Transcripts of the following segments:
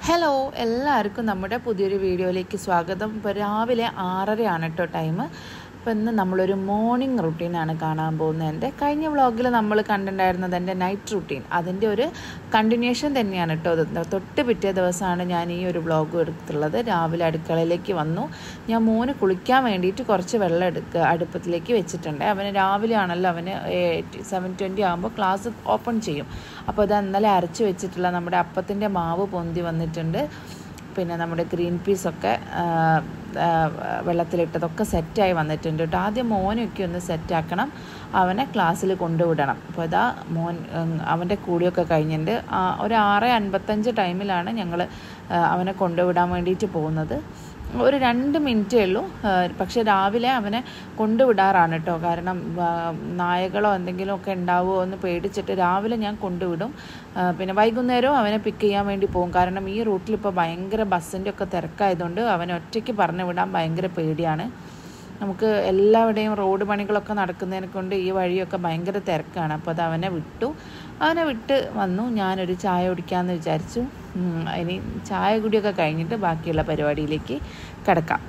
hello എല്ലാവർക്കും നമ്മുടെ പുതിയൊരു വീഡിയോയിലേക്ക് സ്വാഗതം ഇപ്പോൾ രാവിലെ ആറരയാണ് കേട്ടോ ടൈം അപ്പോൾ ഇന്ന് നമ്മളൊരു മോർണിംഗ് റുട്ടീനാണ് കാണാൻ പോകുന്നത് എൻ്റെ കഴിഞ്ഞ വ്ളോഗിൽ നമ്മൾ കണ്ടിട്ടുണ്ടായിരുന്നത് എൻ്റെ നൈറ്റ് റുട്ടീൻ അതിൻ്റെ ഒരു കണ്ടിന്യൂഷൻ തന്നെയാണ് കേട്ടോ ഇത് തൊട്ട് പിറ്റേ ദിവസമാണ് ഞാൻ ഈ ഒരു വ്ളോഗ് എടുത്തുള്ളത് രാവിലെ അടുക്കളയിലേക്ക് വന്നു ഞാൻ മോന് കുളിക്കാൻ വേണ്ടിയിട്ട് കുറച്ച് വെള്ളം എടുക്കുക അടുപ്പത്തിലേക്ക് വെച്ചിട്ടുണ്ട് അവന് രാവിലെ ആണല്ലോ അവന് സെവൻ ട്വൻറ്റി ആകുമ്പോൾ ക്ലാസ് ഓപ്പൺ ചെയ്യും അപ്പോൾ അത് ഇന്നലെ അരച്ച് വെച്ചിട്ടുള്ള നമ്മുടെ അപ്പത്തിൻ്റെ മാവ് പൊന്തി വന്നിട്ടുണ്ട് പിന്നെ നമ്മുടെ ഗ്രീൻ പീസൊക്കെ വെള്ളത്തിലിട്ടതൊക്കെ സെറ്റായി വന്നിട്ടുണ്ട് കേട്ടോ ആദ്യം മോനൊക്കെ ഒന്ന് സെറ്റാക്കണം അവനെ ക്ലാസ്സിൽ കൊണ്ടുവിടണം അപ്പോൾ ഇതാ മോൻ അവൻ്റെ കൂടിയൊക്കെ കഴിഞ്ഞിട്ടുണ്ട് ഒരു ആറ് അൻപത്തഞ്ച് ടൈമിലാണ് ഞങ്ങൾ അവനെ കൊണ്ടുവിടാൻ വേണ്ടിയിട്ട് പോകുന്നത് ഒരു രണ്ട് മിനിറ്റേ ഉള്ളൂ പക്ഷേ രാവിലെ അവനെ കൊണ്ടുവിടാറാണ് കേട്ടോ കാരണം നായകളോ എന്തെങ്കിലും ഒക്കെ ഉണ്ടാവുമോ എന്ന് പേടിച്ചിട്ട് രാവിലെ ഞാൻ കൊണ്ടുവിടും പിന്നെ വൈകുന്നേരവും അവനെ പിക്ക് ചെയ്യാൻ വേണ്ടി പോകും കാരണം ഈ റൂട്ടിൽ ഇപ്പോൾ ഭയങ്കര ബസ്സിൻ്റെ ഒക്കെ തിരക്കായതുകൊണ്ട് അവനെ ഒറ്റയ്ക്ക് പറഞ്ഞു വിടാൻ ഭയങ്കര പേടിയാണ് നമുക്ക് എല്ലാവിടെയും റോഡ് പണികളൊക്കെ നടക്കുന്നതിനെ കൊണ്ട് ഈ വഴിയൊക്കെ ഭയങ്കര തിരക്കാണ് അപ്പോൾ അത് അവനെ വിട്ടു അവനെ വിട്ട് വന്നു ഞാനൊരു ചായ കുടിക്കാമെന്ന് വിചാരിച്ചു ഇനി ചായ കുടിയൊക്കെ കഴിഞ്ഞിട്ട് ബാക്കിയുള്ള പരിപാടിയിലേക്ക് കിടക്കാം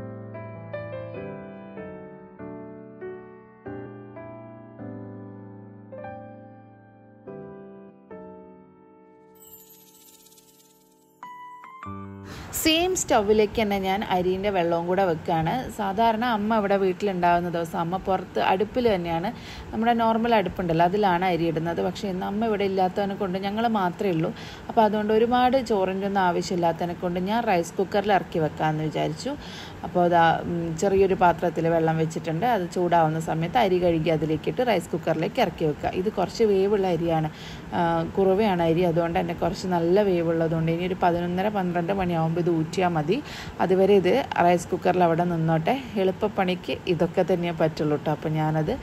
സെയിം സ്റ്റൗവിലേക്ക് തന്നെ ഞാൻ അരിൻ്റെ വെള്ളവും കൂടെ വെക്കുകയാണ് സാധാരണ അമ്മ ഇവിടെ വീട്ടിലുണ്ടാകുന്ന ദിവസം അമ്മ പുറത്ത് അടുപ്പിൽ തന്നെയാണ് നമ്മുടെ നോർമൽ അടുപ്പുണ്ടല്ലോ അതിലാണ് അരി ഇടുന്നത് പക്ഷേ ഇന്ന് അമ്മ ഇവിടെ ഇല്ലാത്തതിനെ കൊണ്ട് ഞങ്ങൾ മാത്രമേ ഉള്ളൂ അപ്പോൾ അതുകൊണ്ട് ഒരുപാട് ചോറിൻ്റെ ഒന്നും ആവശ്യമില്ലാത്തതിനെ കൊണ്ട് ഞാൻ റൈസ് കുക്കറിൽ ഇറക്കി വെക്കാമെന്ന് വിചാരിച്ചു അപ്പോൾ അതാ ചെറിയൊരു പാത്രത്തിൽ വെള്ളം വെച്ചിട്ടുണ്ട് അത് ചൂടാവുന്ന സമയത്ത് അരി കഴുകി അതിലേക്കിട്ട് റൈസ് കുക്കറിലേക്ക് ഇറക്കി വെക്കുക ഇത് കുറച്ച് വേവുള്ള അരിയാണ് കുറവയാണ് അരി അതുകൊണ്ട് തന്നെ കുറച്ച് നല്ല വേവുള്ളതുകൊണ്ട് ഇനി ഒരു പതിനൊന്നര പന്ത്രണ്ട് മണിയാകുമ്പോൾ ഇത് ഊറ്റിയാൽ മതി അതുവരെ ഇത് റൈസ് കുക്കറിൽ അവിടെ നിന്നോട്ടെ എളുപ്പപ്പണിക്ക് ഇതൊക്കെ തന്നെയേ പറ്റുള്ളൂ കേട്ടോ അപ്പോൾ ഞാനത്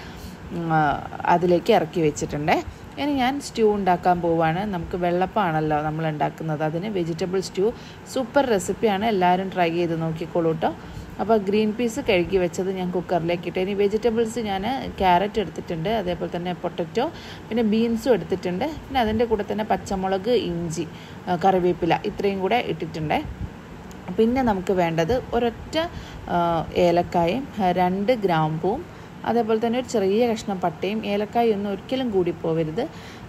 അതിലേക്ക് ഇറക്കി വെച്ചിട്ടുണ്ട് ഇനി ഞാൻ സ്റ്റൂ ഉണ്ടാക്കാൻ പോവാണ് നമുക്ക് വെള്ളപ്പാണല്ലോ നമ്മൾ ഉണ്ടാക്കുന്നത് അതിന് വെജിറ്റബിൾ സ്റ്റൂ സൂപ്പർ റെസിപ്പിയാണ് എല്ലാവരും ട്രൈ ചെയ്ത് നോക്കിക്കോളൂ കേട്ടോ അപ്പോൾ ഗ്രീൻ പീസ് കഴുകി വെച്ചത് ഞാൻ കുക്കറിലേക്ക് ഇട്ട് ഇനി വെജിറ്റബിൾസ് ഞാൻ ക്യാരറ്റ് എടുത്തിട്ടുണ്ട് അതേപോലെ തന്നെ പൊട്ടറ്റോ പിന്നെ ബീൻസും എടുത്തിട്ടുണ്ട് പിന്നെ അതിൻ്റെ കൂടെ തന്നെ പച്ചമുളക് ഇഞ്ചി കറിവേപ്പില ഇത്രയും കൂടെ ഇട്ടിട്ടുണ്ട് പിന്നെ നമുക്ക് വേണ്ടത് ഒരൊറ്റ ഏലക്കായും രണ്ട് ഗ്രാമ്പൂവും അതേപോലെ തന്നെ ഒരു ചെറിയ കഷ്ണം പട്ടയും ഏലക്കായും ഒന്നും ഒരിക്കലും കൂടി പോവരുത്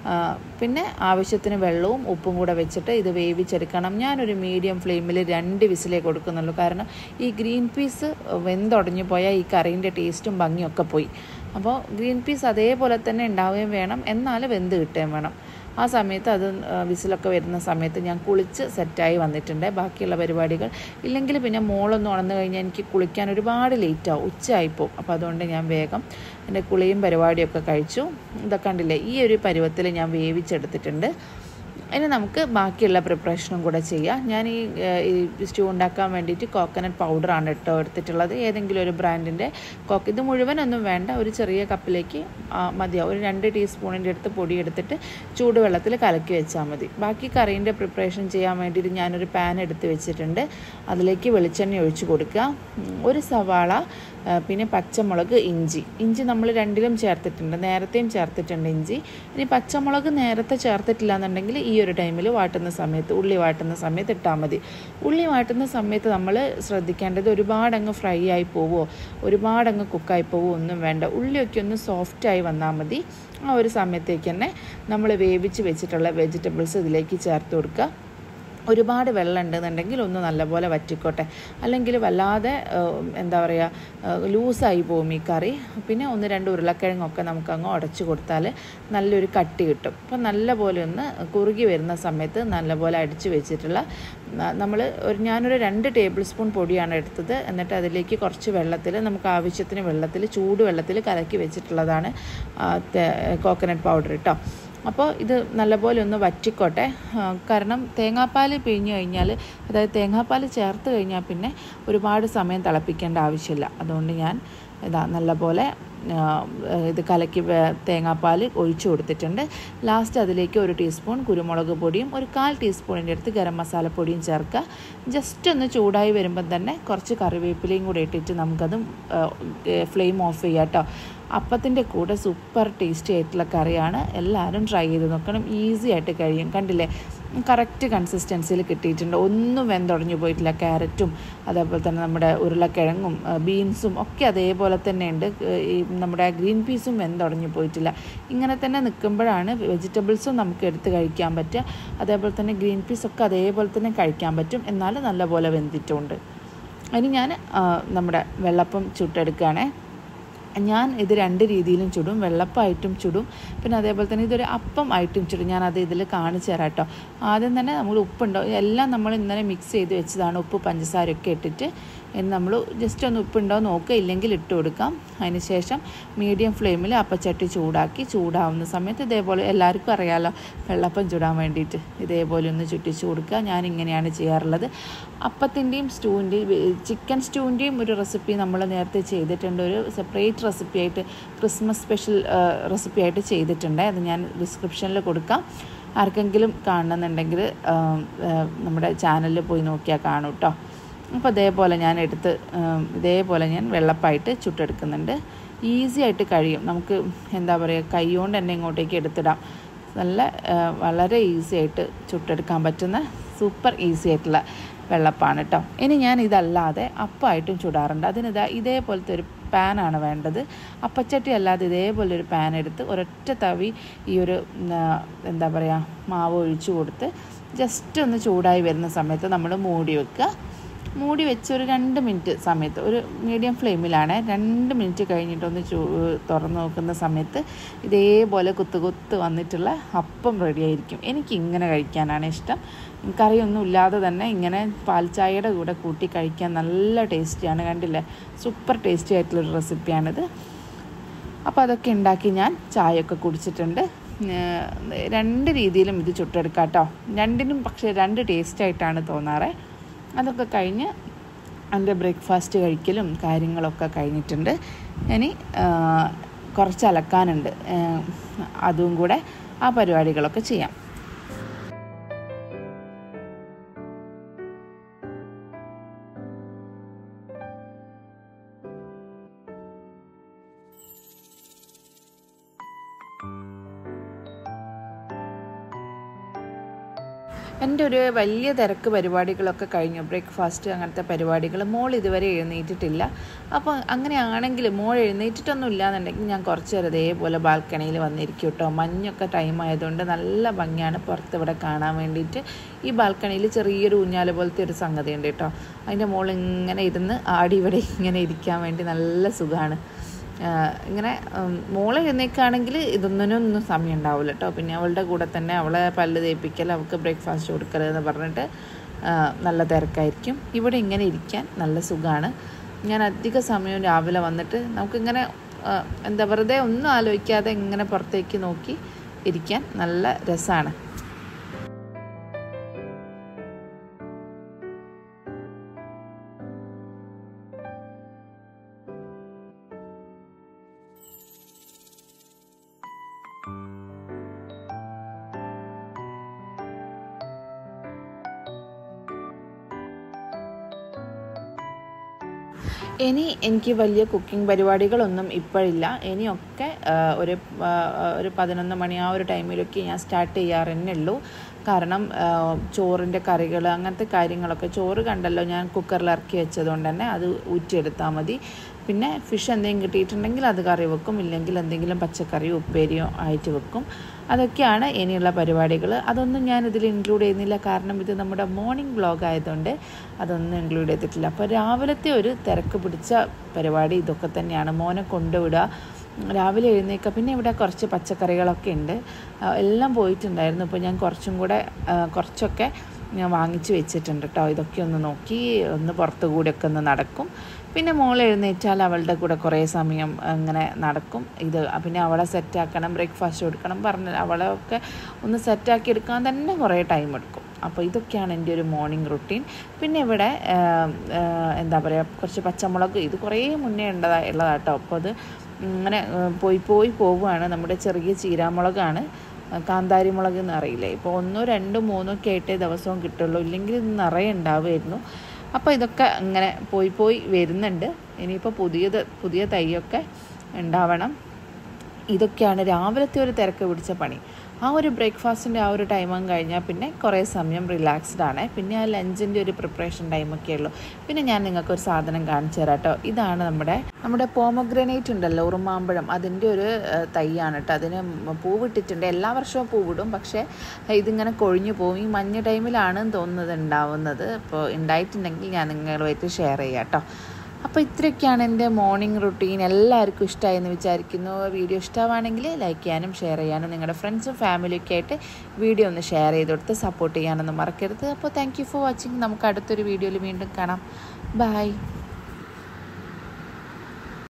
പിന്നെ ആവശ്യത്തിന് വെള്ളവും ഉപ്പും കൂടെ വെച്ചിട്ട് ഇത് വേവിച്ചെടുക്കണം ഞാനൊരു മീഡിയം ഫ്ലെയിമിൽ രണ്ട് വിസിലേ കൊടുക്കുന്നുള്ളൂ കാരണം ഈ ഗ്രീൻ പീസ് വെന്തുടഞ്ഞു പോയാൽ ഈ കറീൻ്റെ ടേസ്റ്റും ഭംഗിയൊക്കെ പോയി അപ്പോൾ ഗ്രീൻ പീസ് അതേപോലെ തന്നെ ഉണ്ടാവുകയും വേണം എന്നാൽ വെന്ത് കിട്ടുകയും വേണം ആ സമയത്ത് അത് വിസിലൊക്കെ വരുന്ന സമയത്ത് ഞാൻ കുളിച്ച് സെറ്റായി വന്നിട്ടുണ്ട് ബാക്കിയുള്ള പരിപാടികൾ ഇല്ലെങ്കിൽ പിന്നെ മോളൊന്നും ഉണർന്നു കഴിഞ്ഞാൽ എനിക്ക് കുളിക്കാൻ ഒരുപാട് ലേറ്റാവും ഉച്ചയായിപ്പോവും അപ്പോൾ അതുകൊണ്ട് ഞാൻ വേഗം എൻ്റെ കുളിയും പരിപാടിയൊക്കെ കഴിച്ചു ഇതൊക്കെ കണ്ടില്ലേ ഈ ഒരു പരുവത്തിൽ ഞാൻ വേവിച്ചെടുത്തിട്ടുണ്ട് ഇനി നമുക്ക് ബാക്കിയുള്ള പ്രിപ്പറേഷനും കൂടെ ചെയ്യാം ഞാൻ ഈ സ്റ്റൂ ഉണ്ടാക്കാൻ വേണ്ടിയിട്ട് കോക്കനട്ട് പൗഡറാണ് കേട്ടോ എടുത്തിട്ടുള്ളത് ഏതെങ്കിലും ഒരു ബ്രാൻഡിൻ്റെ കോക്ക് ഇത് മുഴുവനൊന്നും വേണ്ട ഒരു ചെറിയ കപ്പിലേക്ക് മതിയാവും ഒരു രണ്ട് ടീസ്പൂണിൻ്റെ അടുത്ത് പൊടി എടുത്തിട്ട് ചൂടുവെള്ളത്തിൽ കലക്കി വെച്ചാൽ മതി ബാക്കി കറീൻ്റെ പ്രിപ്പറേഷൻ ചെയ്യാൻ വേണ്ടിയിട്ട് ഞാനൊരു പാൻ എടുത്ത് വെച്ചിട്ടുണ്ട് അതിലേക്ക് വെളിച്ചെണ്ണ ഒഴിച്ച് കൊടുക്കുക ഒരു സവാള പിന്നെ പച്ചമുളക് ഇഞ്ചി ഇഞ്ചി നമ്മൾ രണ്ടിലും ചേർത്തിട്ടുണ്ട് നേരത്തെയും ചേർത്തിട്ടുണ്ട് ഇഞ്ചി ഇനി പച്ചമുളക് നേരത്തെ ചേർത്തിട്ടില്ല എന്നുണ്ടെങ്കിൽ ഈ ഒരു ടൈമിൽ വാട്ടുന്ന സമയത്ത് ഉള്ളി വാട്ടുന്ന സമയത്ത് ഇട്ടാൽ മതി ഉള്ളി വാട്ടുന്ന സമയത്ത് നമ്മൾ ശ്രദ്ധിക്കേണ്ടത് ഒരുപാട് അങ്ങ് ഫ്രൈ ആയി പോവോ ഒരുപാട് അങ്ങ് കുക്കായി പോവോ ഒന്നും വേണ്ട ഉള്ളിയൊക്കെ ഒന്ന് സോഫ്റ്റായി വന്നാൽ മതി ആ ഒരു സമയത്തേക്ക് തന്നെ നമ്മൾ വേവിച്ച് വെച്ചിട്ടുള്ള വെജിറ്റബിൾസ് ഇതിലേക്ക് ചേർത്ത് കൊടുക്കുക ഒരുപാട് വെള്ളം ഉണ്ടെന്നുണ്ടെങ്കിൽ ഒന്ന് നല്ലപോലെ വറ്റിക്കോട്ടെ അല്ലെങ്കിൽ വല്ലാതെ എന്താ പറയുക ലൂസായി പോകും ഈ കറി പിന്നെ ഒന്ന് രണ്ട് ഉരുളക്കിഴങ്ങൊക്കെ നമുക്കങ്ങ് ഉടച്ചു കൊടുത്താൽ നല്ലൊരു കട്ടി കിട്ടും അപ്പം നല്ലപോലെ ഒന്ന് കുറുകി വരുന്ന സമയത്ത് നല്ലപോലെ അടിച്ചു വെച്ചിട്ടുള്ള നമ്മൾ ഒരു ഞാനൊരു രണ്ട് ടേബിൾ സ്പൂൺ പൊടിയാണ് എടുത്തത് എന്നിട്ട് അതിലേക്ക് കുറച്ച് വെള്ളത്തിൽ നമുക്ക് ആവശ്യത്തിന് വെള്ളത്തിൽ ചൂട് വെള്ളത്തിൽ കലക്കി വെച്ചിട്ടുള്ളതാണ് കോക്കനട്ട് പൗഡർ കേട്ടോ അപ്പോൾ ഇത് നല്ലപോലെ ഒന്ന് വറ്റിക്കോട്ടെ കാരണം തേങ്ങാപ്പാൽ പിഴിഞ്ഞു കഴിഞ്ഞാൽ അതായത് തേങ്ങാപ്പാൽ ചേർത്ത് കഴിഞ്ഞാൽ പിന്നെ ഒരുപാട് സമയം തിളപ്പിക്കേണ്ട ആവശ്യമില്ല അതുകൊണ്ട് ഞാൻ ഇതാ നല്ലപോലെ ഇത് കലക്കി തേങ്ങാപ്പാൽ ഒഴിച്ചു കൊടുത്തിട്ടുണ്ട് ലാസ്റ്റ് അതിലേക്ക് ഒരു ടീസ്പൂൺ കുരുമുളക് പൊടിയും ഒരു കാൽ ടീസ്പൂണിൻ്റെ അടുത്ത് ഗരം മസാലപ്പൊടിയും ചേർക്കുക ജസ്റ്റ് ഒന്ന് ചൂടായി വരുമ്പം തന്നെ കുറച്ച് കറിവേപ്പിലയും കൂടി ഇട്ടിട്ട് നമുക്കത് ഫ്ലെയിം ഓഫ് ചെയ്യാം കേട്ടോ അപ്പത്തിൻ്റെ കൂടെ സൂപ്പർ ടേസ്റ്റി ആയിട്ടുള്ള കറിയാണ് എല്ലാവരും ട്രൈ ചെയ്ത് നോക്കണം ഈസി ആയിട്ട് കഴിയും കണ്ടില്ലേ കറക്റ്റ് കൺസിസ്റ്റൻസിയിൽ കിട്ടിയിട്ടുണ്ട് ഒന്നും വെന്തുടഞ്ഞു പോയിട്ടില്ല ക്യാരറ്റും അതേപോലെ തന്നെ നമ്മുടെ ഉരുളക്കിഴങ്ങും ബീൻസും ഒക്കെ അതേപോലെ തന്നെ ഉണ്ട് ഈ നമ്മുടെ ഗ്രീൻ പീസും വെന്തുടഞ്ഞു പോയിട്ടില്ല ഇങ്ങനെ തന്നെ നിൽക്കുമ്പോഴാണ് വെജിറ്റബിൾസും നമുക്ക് എടുത്ത് കഴിക്കാൻ പറ്റുക അതേപോലെ തന്നെ ഗ്രീൻ പീസൊക്കെ അതേപോലെ തന്നെ കഴിക്കാൻ പറ്റും എന്നാൽ നല്ലപോലെ വെന്തിട്ടുമുണ്ട് അതിന് ഞാൻ നമ്മുടെ വെള്ളപ്പം ചുട്ടെടുക്കുകയാണേ ഞാൻ ഇത് രണ്ട് രീതിയിലും ചുടും വെള്ളപ്പമായിട്ടും ചുടും പിന്നെ അതേപോലെ തന്നെ ഇതൊരു അപ്പം ആയിട്ടും ചുടും ഞാനത് ഇതിൽ കാണിച്ചു തരാം കേട്ടോ ആദ്യം തന്നെ നമ്മൾ ഉപ്പുണ്ടോ എല്ലാം നമ്മൾ ഇന്നലെ മിക്സ് ചെയ്ത് വെച്ചതാണ് ഉപ്പ് പഞ്ചസാരയൊക്കെ ഇട്ടിട്ട് നമ്മൾ ജസ്റ്റ് ഒന്ന് ഉപ്പുണ്ടോ നോക്കുക ഇല്ലെങ്കിൽ ഇട്ട് കൊടുക്കാം അതിന് ശേഷം മീഡിയം ഫ്ലെയിമിൽ അപ്പച്ചട്ടി ചൂടാക്കി ചൂടാവുന്ന സമയത്ത് ഇതേപോലെ എല്ലാവർക്കും അറിയാമല്ലോ വെള്ളപ്പം ചുടാൻ വേണ്ടിയിട്ട് ഇതേപോലെ ഒന്ന് ചുറ്റിച്ച് കൊടുക്കുക ഞാൻ ഇങ്ങനെയാണ് ചെയ്യാറുള്ളത് അപ്പത്തിൻ്റെയും സ്റ്റൂവിൻ്റെയും ചിക്കൻ സ്റ്റൂവിൻ്റെയും ഒരു റെസിപ്പി നമ്മൾ നേരത്തെ ചെയ്തിട്ടുണ്ട് ഒരു സെപ്പറേറ്റ് റെസിപ്പി ആയിട്ട് ക്രിസ്മസ് സ്പെഷ്യൽ റെസിപ്പി ആയിട്ട് ചെയ്തിട്ടുണ്ട് അത് ഞാൻ ഡിസ്ക്രിപ്ഷനിൽ കൊടുക്കാം ആർക്കെങ്കിലും കാണണമെന്നുണ്ടെങ്കിൽ നമ്മുടെ ചാനലിൽ പോയി നോക്കിയാൽ കാണും കേട്ടോ അപ്പോൾ ഇതേപോലെ ഞാൻ എടുത്ത് ഇതേപോലെ ഞാൻ വെള്ളപ്പായിട്ട് ചുട്ടെടുക്കുന്നുണ്ട് ഈസി ആയിട്ട് കഴിയും നമുക്ക് എന്താ പറയുക കൈ കൊണ്ട് തന്നെ ഇങ്ങോട്ടേക്ക് എടുത്തിടാം നല്ല വളരെ ഈസി ആയിട്ട് ചുട്ടെടുക്കാൻ പറ്റുന്ന സൂപ്പർ ഈസി ആയിട്ടുള്ള വെള്ളപ്പാണ് കേട്ടോ ഇനി ഞാൻ ഇതല്ലാതെ അപ്പമായിട്ടും ചുടാറുണ്ട് അതിനിതാ ഇതേപോലത്തെ ഒരു പാനാണ് വേണ്ടത് അപ്പച്ചട്ടി അല്ലാതെ ഇതേപോലെ ഒരു പാൻ എടുത്ത് ഒരൊറ്റ തവി ഈ ഒരു എന്താ പറയുക മാവ് ഒഴിച്ചു കൊടുത്ത് ജസ്റ്റ് ഒന്ന് ചൂടായി വരുന്ന സമയത്ത് നമ്മൾ മൂടി വെക്കുക മൂടി വെച്ച് ഒരു രണ്ട് മിനിറ്റ് സമയത്ത് ഒരു മീഡിയം ഫ്ലെയിമിലാണ് രണ്ട് മിനിറ്റ് കഴിഞ്ഞിട്ടൊന്ന് ചൂ തുറന്ന് നോക്കുന്ന സമയത്ത് ഇതേപോലെ കുത്ത് കുത്ത് വന്നിട്ടുള്ള അപ്പം റെഡി ആയിരിക്കും എനിക്ക് ഇങ്ങനെ കഴിക്കാനാണ് ഇഷ്ടം കറിയൊന്നും ഇല്ലാതെ തന്നെ ഇങ്ങനെ പാൽച്ചായയുടെ കൂടെ കൂട്ടി കഴിക്കാൻ നല്ല ടേസ്റ്റിയാണ് കണ്ടില്ലേ സൂപ്പർ ടേസ്റ്റി ആയിട്ടുള്ളൊരു റെസിപ്പിയാണിത് അപ്പോൾ അതൊക്കെ ഉണ്ടാക്കി ഞാൻ ചായയൊക്കെ കുടിച്ചിട്ടുണ്ട് രണ്ട് രീതിയിലും ഇത് ചുട്ടെടുക്കാം കേട്ടോ രണ്ടിനും പക്ഷേ രണ്ട് ടേസ്റ്റായിട്ടാണ് തോന്നാറ് അതൊക്കെ കഴിഞ്ഞ് എൻ്റെ ബ്രേക്ക്ഫാസ്റ്റ് കഴിക്കലും കാര്യങ്ങളൊക്കെ കഴിഞ്ഞിട്ടുണ്ട് ഇനി കുറച്ച് അലക്കാനുണ്ട് അതും കൂടെ ആ പരിപാടികളൊക്കെ ചെയ്യാം എൻ്റെ ഒരു വലിയ തിരക്ക് പരിപാടികളൊക്കെ കഴിഞ്ഞു ബ്രേക്ക്ഫാസ്റ്റ് അങ്ങനത്തെ പരിപാടികൾ മോൾ ഇതുവരെ എഴുന്നേറ്റിട്ടില്ല അപ്പോൾ അങ്ങനെയാണെങ്കിൽ മോൾ എഴുന്നേറ്റിട്ടൊന്നും ഇല്ലാന്നുണ്ടെങ്കിൽ ഞാൻ കുറച്ച് നേരം ഇതേപോലെ ബാൽക്കണിയിൽ വന്നിരിക്കും കേട്ടോ മഞ്ഞൊക്കെ ടൈം ആയതുകൊണ്ട് നല്ല ഭംഗിയാണ് പുറത്ത് ഇവിടെ കാണാൻ വേണ്ടിയിട്ട് ഈ ബാൽക്കണിയിൽ ചെറിയൊരു ഊഞ്ഞാല് പോലത്തെ ഒരു സംഗതി ഉണ്ട് കേട്ടോ അതിൻ്റെ മോൾ ഇങ്ങനെ ഇരുന്ന് ആടി ഇവിടെ ഇങ്ങനെ ഇരിക്കാൻ വേണ്ടി നല്ല സുഖമാണ് ഇങ്ങനെ മോളെ എഴുന്നേക്കാണെങ്കിൽ ഇതൊന്നിനൊന്നും സമയം ഉണ്ടാവില്ല കേട്ടോ പിന്നെ അവളുടെ കൂടെ തന്നെ അവളെ പല്ല് തേപ്പിക്കൽ അവൾക്ക് ബ്രേക്ക്ഫാസ്റ്റ് കൊടുക്കൽ എന്ന് പറഞ്ഞിട്ട് നല്ല തിരക്കായിരിക്കും ഇവിടെ ഇങ്ങനെ ഇരിക്കാൻ നല്ല സുഖമാണ് ഞാൻ അധിക സമയവും രാവിലെ വന്നിട്ട് നമുക്കിങ്ങനെ എന്താ വെറുതെ ഒന്നും ആലോചിക്കാതെ ഇങ്ങനെ പുറത്തേക്ക് നോക്കി ഇരിക്കാൻ നല്ല രസമാണ് ഇനി എനിക്ക് വലിയ കുക്കിംഗ് പരിപാടികളൊന്നും ഇപ്പോഴില്ല ഇനിയൊക്കെ ഒരു ഒരു പതിനൊന്ന് മണി ആ ഒരു ടൈമിലൊക്കെ ഞാൻ സ്റ്റാർട്ട് ചെയ്യാറെന്നെ ഉള്ളൂ കാരണം ചോറിൻ്റെ കറികൾ അങ്ങനത്തെ കാര്യങ്ങളൊക്കെ ചോറ് കണ്ടല്ലോ ഞാൻ കുക്കറിൽ ഇറക്കി വെച്ചതുകൊണ്ട് തന്നെ അത് ഊറ്റിയെടുത്താൽ മതി പിന്നെ ഫിഷ് എന്തെങ്കിലും കിട്ടിയിട്ടുണ്ടെങ്കിൽ അത് കറി വെക്കും ഇല്ലെങ്കിൽ എന്തെങ്കിലും പച്ചക്കറിയോ ഉപ്പേരിയോ ആയിട്ട് വെക്കും അതൊക്കെയാണ് ഇനിയുള്ള പരിപാടികൾ അതൊന്നും ഞാൻ ഇതിൽ ഇൻക്ലൂഡ് ചെയ്യുന്നില്ല കാരണം ഇത് നമ്മുടെ മോർണിംഗ് വ്ളോഗ് ആയതുകൊണ്ട് അതൊന്നും ഇൻക്ലൂഡ് ചെയ്തിട്ടില്ല അപ്പോൾ രാവിലത്തെ ഒരു തിരക്ക് പിടിച്ച പരിപാടി ഇതൊക്കെ തന്നെയാണ് മോനെ കൊണ്ടുവിടുക രാവിലെ എഴുന്നേൽക്കുക പിന്നെ ഇവിടെ കുറച്ച് പച്ചക്കറികളൊക്കെ ഉണ്ട് എല്ലാം പോയിട്ടുണ്ടായിരുന്നു ഇപ്പോൾ ഞാൻ കുറച്ചും കൂടെ കുറച്ചൊക്കെ ഞാൻ വാങ്ങിച്ച് വെച്ചിട്ടുണ്ട് കേട്ടോ ഇതൊക്കെ ഒന്ന് നോക്കി ഒന്ന് പുറത്തു കൂടെയൊക്കെ ഒന്ന് നടക്കും പിന്നെ മോൾ എഴുന്നേറ്റാൽ അവളുടെ കൂടെ കുറേ സമയം അങ്ങനെ നടക്കും ഇത് പിന്നെ അവളെ സെറ്റാക്കണം ബ്രേക്ക്ഫാസ്റ്റ് കൊടുക്കണം പറഞ്ഞ് അവളെ ഒക്കെ ഒന്ന് സെറ്റാക്കി എടുക്കാൻ തന്നെ കുറേ ടൈം എടുക്കും അപ്പോൾ ഇതൊക്കെയാണ് എൻ്റെ ഒരു മോർണിംഗ് റുട്ടീൻ പിന്നെ ഇവിടെ എന്താ പറയുക കുറച്ച് പച്ചമുളക് ഇത് കുറേ മുന്നേ ഉണ്ടതാ ഉള്ളതാട്ടോ അപ്പോൾ അത് ഇങ്ങനെ പോയി പോയി പോവുകയാണ് നമ്മുടെ ചെറിയ ചീരാമുളകാണ് കാന്താരി മുളക് എന്ന് അറിയില്ലേ ഇപ്പോൾ ഒന്നോ രണ്ടോ മൂന്നോ ഒക്കെ ആയിട്ടേ ദിവസവും കിട്ടുള്ളൂ ഇല്ലെങ്കിൽ ഇത് നിറയെ ഉണ്ടാവുമായിരുന്നു അപ്പോൾ ഇതൊക്കെ ഇങ്ങനെ പോയി പോയി വരുന്നുണ്ട് ഇനിയിപ്പോൾ പുതിയത് പുതിയ തൈയൊക്കെ ഉണ്ടാവണം ഇതൊക്കെയാണ് രാവിലത്തെ ഒരു തിരക്ക് പിടിച്ച പണി ആ ഒരു ബ്രേക്ക്ഫാസ്റ്റിൻ്റെ ആ ഒരു ടൈമും കഴിഞ്ഞാൽ പിന്നെ കുറേ സമയം റിലാക്സ്ഡ് ആണ് പിന്നെ ആ ലഞ്ചിൻ്റെ ഒരു പ്രിപ്പറേഷൻ ടൈമൊക്കെ ഉള്ളൂ പിന്നെ ഞാൻ നിങ്ങൾക്ക് ഒരു സാധനം കാണിച്ചു തരാം കേട്ടോ ഇതാണ് നമ്മുടെ നമ്മുടെ പോമഗ്രനേറ്റ് ഉണ്ടല്ലോ ഉറുമാമ്പഴം അതിൻ്റെ ഒരു ഏഹ്, തൈയാണ് കേട്ടോ അതിന് പൂവിട്ടിട്ടുണ്ട് എല്ലാ വർഷവും പൂവിടും പക്ഷേ ഇതിങ്ങനെ കൊഴിഞ്ഞു പോകും ഈ മഞ്ഞ ടൈമിലാണ് തോന്നുന്നത് ഉണ്ടാവുന്നത് അപ്പോൾ ഉണ്ടായിട്ടുണ്ടെങ്കിൽ ഞാൻ നിങ്ങളുമായിട്ട് ഷെയർ ചെയ്യാം കേട്ടോ അപ്പോൾ ഇത്രയൊക്കെയാണ് എൻ്റെ മോർണിംഗ് റുട്ടീൻ എല്ലാവർക്കും ഇഷ്ടമായി എന്ന് വിചാരിക്കുന്നു വീഡിയോ ഇഷ്ടമാണെങ്കിൽ ലൈക്ക് ചെയ്യാനും ഷെയർ ചെയ്യാനും നിങ്ങളുടെ ഫ്രണ്ട്സും ഫാമിലിയൊക്കെ ആയിട്ട് വീഡിയോ ഒന്ന് ഷെയർ ചെയ്ത് കൊടുത്ത് സപ്പോർട്ട് ചെയ്യാനൊന്നും മറക്കരുത് അപ്പോൾ താങ്ക് യു ഫോർ വാച്ചിങ് നമുക്ക് അടുത്തൊരു വീഡിയോയിൽ വീണ്ടും കാണാം ബൈ